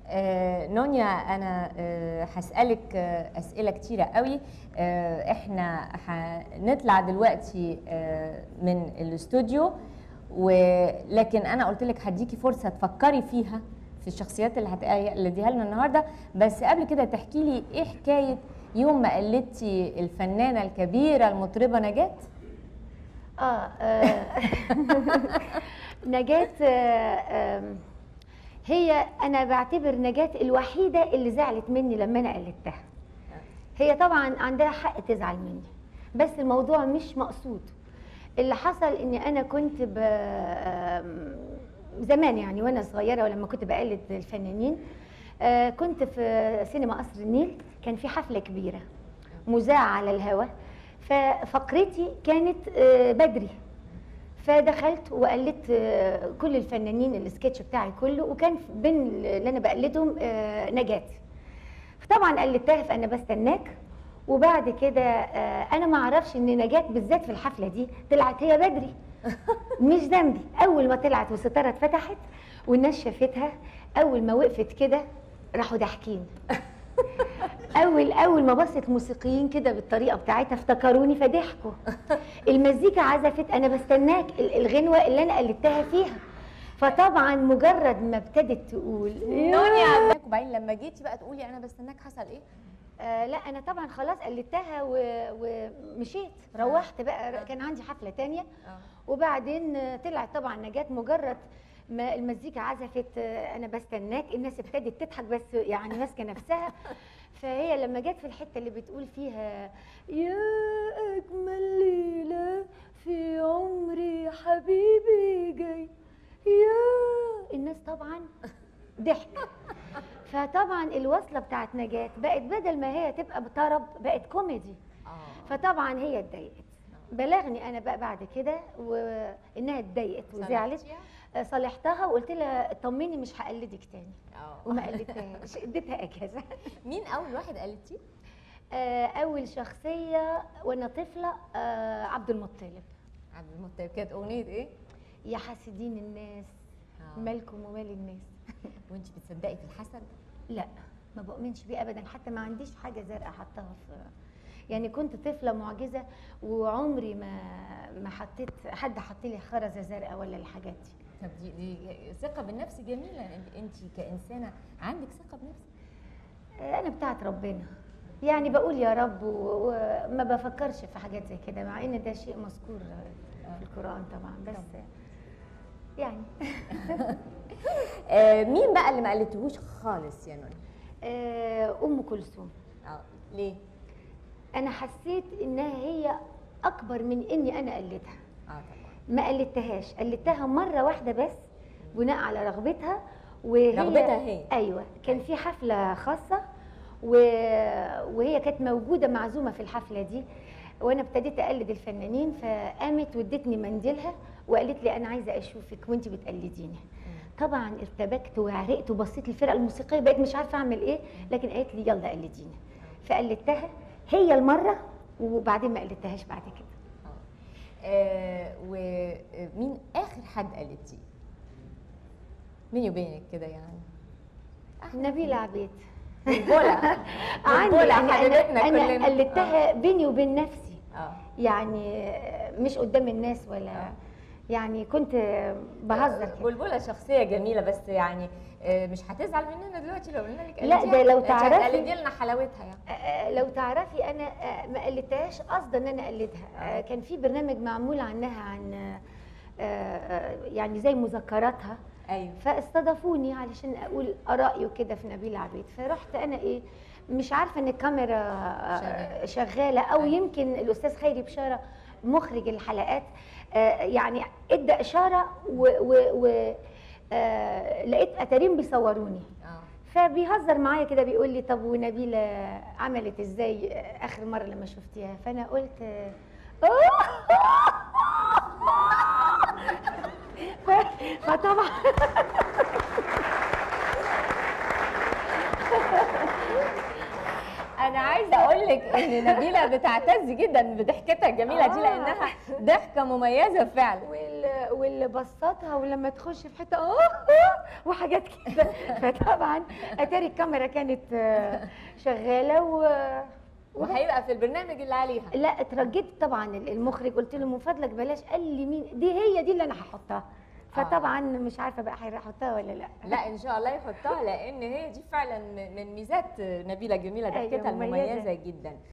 آه نونيا انا آه هسالك آه اسئله كتيره قوي آه احنا هنطلع دلوقتي آه من الاستوديو ولكن انا قلت لك هديكي فرصه تفكري فيها في الشخصيات اللي هتقلديها لنا النهارده بس قبل كده تحكي لي ايه حكايه يوم ما قلدتي الفنانه الكبيره المطربه نجاة اه, آه نجاة آه آم، هي انا بعتبر نجاة الوحيده اللي زعلت مني لما انا قلدتها هي طبعا عندها حق تزعل مني بس الموضوع مش مقصود اللي حصل اني انا كنت ب آم، زمان يعني وانا صغيره ولما كنت بقلد الفنانين آه، كنت في سينما قصر النيل كان في حفله كبيره مذاعه على الهوا ففقرتي كانت آه، بدري فدخلت وقلدت آه، كل الفنانين السكتش بتاعي كله وكان بين اللي انا بقلدهم آه، نجاة فطبعا قلدتها في انا بستناك وبعد كده آه، انا ما اعرفش ان نجاة بالذات في الحفله دي طلعت هي بدري مش ذنبي اول ما طلعت والستاره اتفتحت والناس شافتها اول ما وقفت كده راحوا ضاحكين اول اول ما بصت موسيقيين كده بالطريقه بتاعتها افتكروني فضحكوا المزيكا عزفت انا بستناك ال- الغنوه اللي انا قلدتها فيها فطبعا مجرد ما ابتدت تقول نونيا وبعدين لما جيتي بقى تقولي انا بستناك حصل ايه آه لا انا طبعا خلاص قلدتها و- ومشيت روحت بقى كان عندي حفله تانية وبعدين آه، طلعت طبعا نجاة مجرد ما المزيكا عزفت آه، انا بستناك الناس ابتدت تضحك بس يعني ماسكه نفسها فهي لما جت في الحته اللي بتقول فيها يا اجمل ليله في عمري حبيبي جاي يا الناس طبعا ضحك فطبعا الوصله بتاعت نجاة بقت بدل ما هي تبقى بطرب بقت كوميدي فطبعا هي اتضايقت بلغني انا بقى بعد كده وانها اتضايقت وزعلت صالحتيها؟ آه، صالحتها وقلت لها اطمني مش هقلدك تاني اه وما قلدتهاش اديتها اجازه مين اول واحد قلدتيه آه، اول شخصيه وانا طفله آه، عبد المطلب عبد المطلب كانت اغنيه ايه يا حاسدين الناس آه. مالكم ومال الناس وانت بتصدقي في الحسد لا ما بؤمنش بيه ابدا حتى ما عنديش حاجه زرقاء حطها في يعني كنت طفله معجزه وعمري ما ما حطيت حد حط لي خرزه زرقاء ولا الحاجات دي طب دي دي ثقه بالنفس جميله انت كانسانه عندك ثقه بنفسك انا بتاعت ربنا يعني بقول يا رب و- وما بفكرش في حاجات زي كده مع ان ده شيء مذكور في القران طبعا بس يعني آه مين بقى اللي ما قلدتهوش خالص يا نوني آه، ام كلثوم اه ليه انا حسيت انها هي اكبر من اني انا قلدها اه طبعا ما قلدتهاش قلدتها مره واحده بس بناء على رغبتها وهي رغبتها هي. ايوه كان في حفله خاصه و... وهي كانت موجوده معزومه في الحفله دي وانا ابتديت اقلد الفنانين فقامت وادتني منديلها وقالت لي انا عايزه اشوفك وانت بتقلديني طبعا ارتبكت وعرقت وبصيت للفرقه الموسيقيه بقيت مش عارفه اعمل ايه لكن قالت لي يلا قلديني فقلدتها هي المره وبعدين ما قلدتهاش بعد كده آه ومين اخر حد قلدتيه بيني وبينك كده يعني نبيلة عبيد بلبلة عندي بلبلة يعني حبيبتنا انا انا كلنا. قلدتها بيني وبين نفسي اه يعني مش قدام الناس ولا يعني كنت بهزر كده بلبلة شخصية جميلة بس يعني آه، مش هتزعل مننا دلوقتي لو قلنا لك لا، قلديها. ده لو أنت تعرفي- هتقلدي لنا حلاوتها يعني آه، لو تعرفي انا آه، ما قلدتهاش قصدا ان انا اقلدها آه، كان في برنامج معمول عنها عن آه، آه، يعني زي مذكراتها ايوه فاستضافوني علشان اقول ارائي وكده في نبيل عبيد فرحت انا ايه مش عارفه ان الكاميرا آه، شغاله او أيوة. يمكن الاستاذ خيري بشاره مخرج الحلقات آه، يعني ادى اشاره و, و, و آه، لقيت اتارين بيصوروني اه فبيهزر معايا كده بيقول لي طب ونبيله عملت ازاي اخر مره لما شفتيها فانا قلت ف- فطبعا انا عايزه اقول لك ان نبيله بتعتز جدا بضحكتها الجميله دي آه. لانها ضحكه مميزه فعلا وال... واللي بصتها ولما تخش في حته اه وحاجات كده فطبعا اتاري الكاميرا كانت آه، شغاله و وهيبقى في البرنامج اللي عليها لا اترجيت طبعا المخرج قلت له من فضلك بلاش قال لي مين دي هي دي اللي انا هحطها فطبعا مش عارفه بقى هيحطها ولا لا لا ان شاء الله يحطها لان هي دي فعلا من ميزات نبيله جميله أيوة، ضحكتها مميزة. المميزه جدا